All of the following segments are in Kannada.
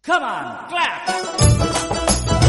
Come on, clap.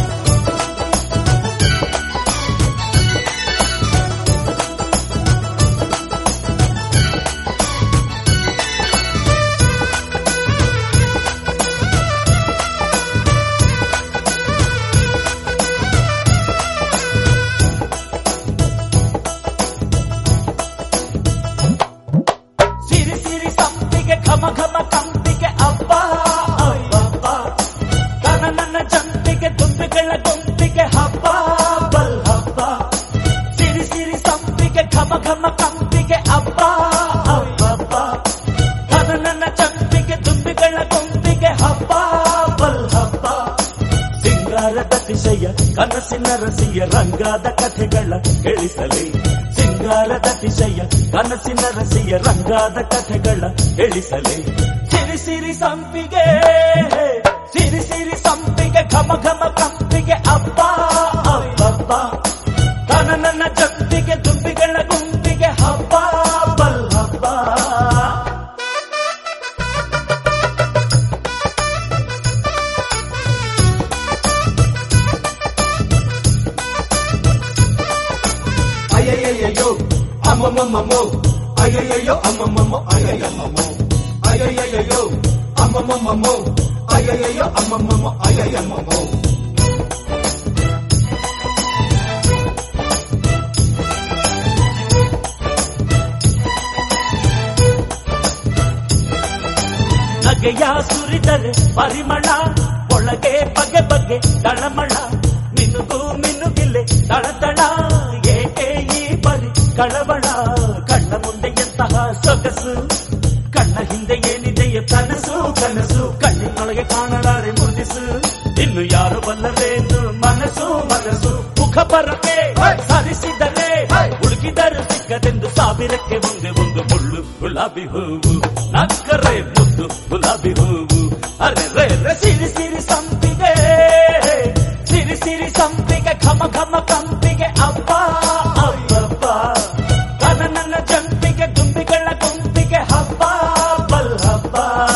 ಸಿರಿ ಸಿರಿ ಸಂಪಿಗೆ ಘಮ ಘಮ ಕಂಪಿಗೆ ಅಬ್ಬ ಅಬ್ಬ ಕನ ನನ್ನ ಚಂಪಿಗೆ ತುಂಬಿಗಳ ಗುಂಪಿಗೆ ಹಬ್ಬ ಬಲ್ ಹಬ್ಬ ಸಿರಿ ಸಿರಿ ಸಂಪಿಗೆ ಘಮ ಘಮ ಕಂಪಿಗೆ ಅಬ್ಬ ಅಬ್ಬ ಕನ ನನ್ನ ಚಂಪಿಗೆ ತುಂಬಿಗಳ ಗುಂಪಿಗೆ ಹಬ್ಬ ಬಲ್ ಹಬ್ಬ ಸಿಂಗಾರದ ಅತಿಶಯ ಕನಸಿನ ರಸಿಯ ರಂಗಾದ ಕಥೆಗಳ ಹೇಳಿಸಲಿ ಸಿಂಗಾರದ ಅತಿಶಯ ಕನಸಿನ ರಸಿಯ ರಂಗಾದ ಕಥೆಗಳ ಹೇಳಿಸಲಿ ಸಿರಿ ಸಿರಿ ಸಂಪಿಗೆ ಸಿರಿ ಸಿರಿ ಸಂಪಿಗೆ ಘಮ ಘಮ ಕಂಪಿಗೆ ಅಬ್ಬ ಅಬ್ಬಬ್ಬ ಕನ ನನ್ನ ಚಂಪಿಗೆ ತುಂಬಿಗಳ ಗುಂಪಿಗೆ ಹಬ್ಬ ಬಲ್ ಹಬ್ಬ Ayayayayyo, amamamamo. Ayayayyo, amamamo, ayayamamo. Ayayayayyo, amamamamo. Ayayayyo, amamamo, ayayamamo. ನಗೆಯ ಸುರಿದರೆ ಪರಿಮಳ ಒಳಗೆ ಬಗೆ ಬಗೆ ತಳಮಳ ಮಿನುಗು ಮಿನುಗಿಲೆ ತಳತಳ ಏಕೆ ಈ ಬರಿ ಕಳವಳ ಕಣ್ಣ ಮುಂದೆ ಎಂತಹ ಸೊಗಸು ಕಣ್ಣ ಹಿಂದೆ ಏನಿದೆಯೋ ಕನಸು ಕನಸು ಕಣ್ಣಿನೊಳಗೆ ಕಾಣಲಾರೆ ಮುದಿಸು ಇನ್ನು ಯಾರು ಬಲ್ಲರೇನು ಮನಸ್ಸು ಮನಸ್ಸು ಮುಖ ಬರಕೆ ಸರಿಸಿದರೆ ಹುಡುಕಿದರು ಸಿಕ್ಕದೆಂದು ಸಾವಿರಕ್ಕೆ ಒಂದೇ ಒಂದು ಮುಳ್ಳು ಗುಲಾಬಿ ಹೂವು ನಕ್ಕರೆ ಮುದ್ದು ಗುಲಾಬಿ ಹೂವು ಅರೆ ರೇ ರೇ ಸಿರಿ ಸಿರಿ ಸಂಪಿಗೆ ಸಿರಿ ಸಿರಿ ಸಂಪಿಗೆ ಘಮ ಘಮ ಕಂಪಿಗೆ ಅಬ್ಬ ಅಬ್ಬಬ್ಬ ಕನ ನನ್ನ ಜಂಪಿಗೆ ತುಂಬಿಗಳ ಗುಂಪಿಗೆ ಹಬ್ಬ ಬಲ್ ಹಬ್ಬ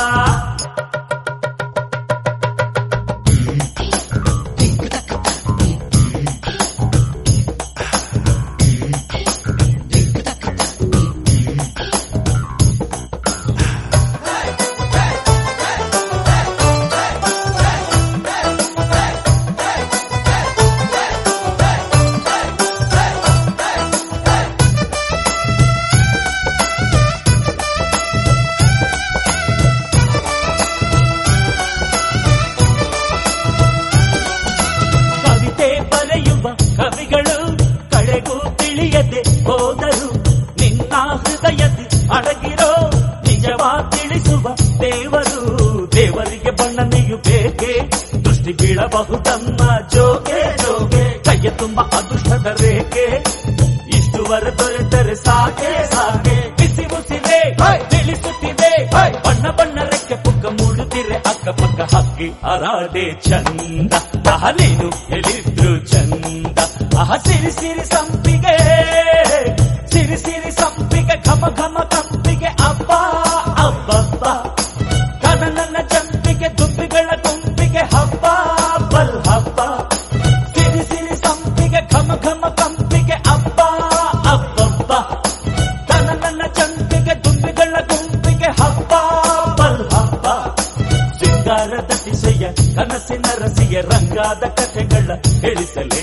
ಕವಿತೆ ಬರೆಯುವ ಕವಿಗಳು ಕಳೆಗೂ ತಿಳಿಯದೆ ಹೋದರು ನಿನ್ನ ಹೃದಯದಿ ಅಡಗಿರೋ ನಿಜವಾ ತಿಳಿಸುವ ದೇವರು ದೇವರಿಗೆ ಬಣ್ಣನೆಯು ಬೇಕೆ ದೃಷ್ಟಿ ಬೀಳಬಹುದಮ್ಮ ಜೋಗೆ ಜೋಗೆ ಕೈಯ ತುಂಬ ಅದೃಷ್ಟದ ರೇಖೆ ಇಷ್ಟುವರೆ ದೊರೆತರೆ ಸಾಕೆ ಸಾಕೆ ಬಿಸಿ ಮುಸಿದೆ ತಿಳಿಸುತ್ತಿದೆ ಬಣ್ಣ ಬಣ್ಣ ರೆಕ್ಕೆ ಪುಕ್ಕ ಮೂಡುತ್ತಿರೆ ಅಕ್ಕಪಕ್ಕ ಹಕ್ಕಿ ಅರಾಡೆ ಚಂದ ಅಹ ನೀನು ಹೇಳಿದ್ರು ಚಂದ ಅಹ ಸಿರಿ ಸಿರಿ ಸಂಪಿಗೆ ಸಿರಿ ಸಿರಿ ಸಂಪಿಗೆ ಘಮ ಘಮ ಕಂಪಿಗೆ ಅಬ್ಬ ಅಬ್ಬಬ್ಬ ಕನ ನನ್ನ ಚಂಪಿಗೆ ದುಂಬಿಗಳ ಗುಂಪಿಗೆ ಹಬ್ಬ ಬಲ್ ಹಬ್ಬ ಸಿರಿ ಸಿರಿ ಸಂಪಿಗೆ ಘಮ ಘಮ ಕಂಪಿಗೆ ಅಬ್ಬ ಅಬ್ಬಬ್ಬ ಕನ ನನ್ನ ಚಂಪಿಗೆ ದುಂಬಿಗಳ ಗುಂಪಿಗೆ ಹಬ್ಬ ಬಲ್ ಹಬ್ಬ ಸಿಂಗಾರದ ಅತಿಶಯ ಕನಸಿನ ರಸಿಯ ರಂಗಾದ ಕಥೆಗಳ ಹೇಳಿಸಲೇ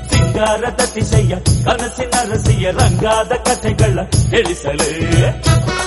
ಸಿಂಗಾರದ ಅತಿಶಯ ಕನಸಿನ ರಸಿಯ ರಂಗಾದ ಕಥೆಗಳ ಹೇಳಿಸಲೇ